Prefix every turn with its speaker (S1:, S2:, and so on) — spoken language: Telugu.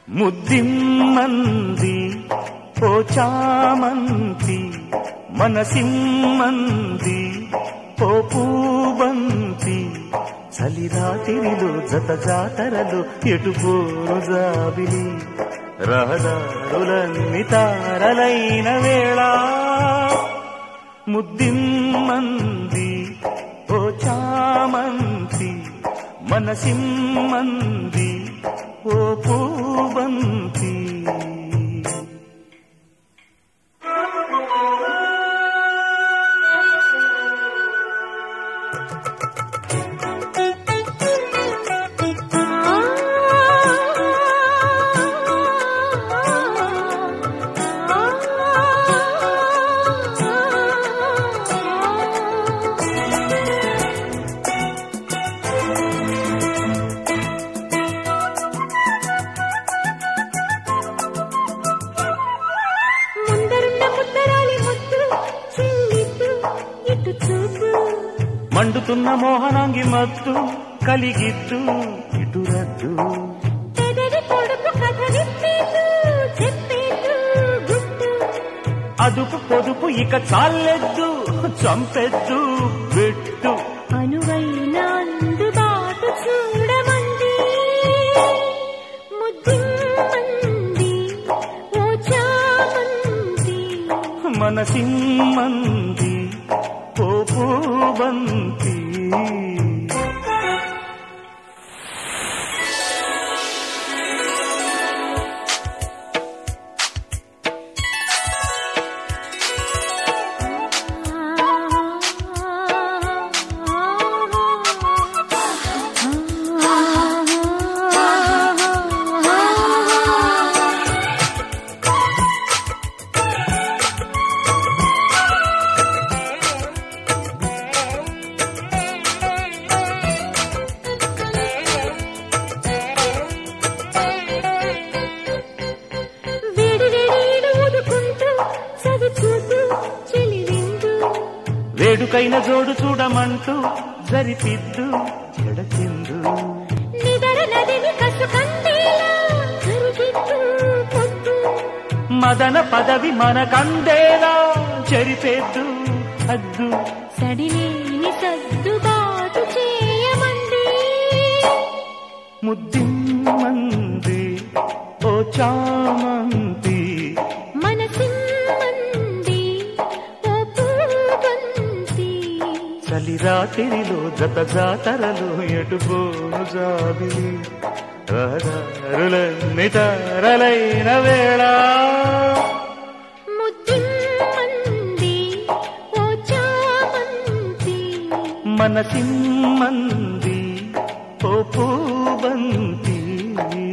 S1: ముద్దిమ్మంది ఓ చామంతి మనసిమ్మంది ఓ పూబంతి చలిరాతిరిలో జత జాతరలు ఎటుపోరు జాబిలి రహదారులన్ని తారలైన వేళ ముద్దిమ్మంది ఓ చామంతి మనసిమ్మంది ఓ పూబంతి
S2: ముందరున్న ముద్దరాలి ముద్దు చిల్లిద్దు ఇటు చూపు
S1: మండుతున్న మోహనాంగి మత్తు కలిగిద్దు ఇటు రద్దు
S2: పెదవి పొడుపు కథ విప్పేదు చెప్పేదు గుట్టు
S1: అదుపు పొదుపు ఇక చాలెద్దు చంపెద్దు పెట్టు
S2: అనువైన అందుబాటు చూడమంది ముద్దిమ్మంది ఓ చామంది
S1: మనసిమ్మంది ఓ పూబంతి
S2: వేడి వేడి ఊదుకుంటూ చవి చూస్తూ చెలివిందు
S1: వేడుకైన జోడు చూడమంటూ జరిపిద్దు జడచిందు
S2: నిదర నదిని కసుకందేలా కరిగిద్దు పొద్దు
S1: మదన పదవి మనకందేలా చెరిపేద్దు అద్దు
S2: సడిలేని సర్దుబాటు చేయమంది
S1: ముద్దిమ్మంది ఓ చామంతి
S2: మనసిమ్మంది ఓ పూబంతి
S1: చలిరాతిరిలో జత జాతరలు ఎటుపోను జాబిలి రహదారులన్ని తారలైన వేళ
S2: ముద్దిమ్మంది ఓ చామంతి
S1: మనసిమ్మంది ఓ పూబంతి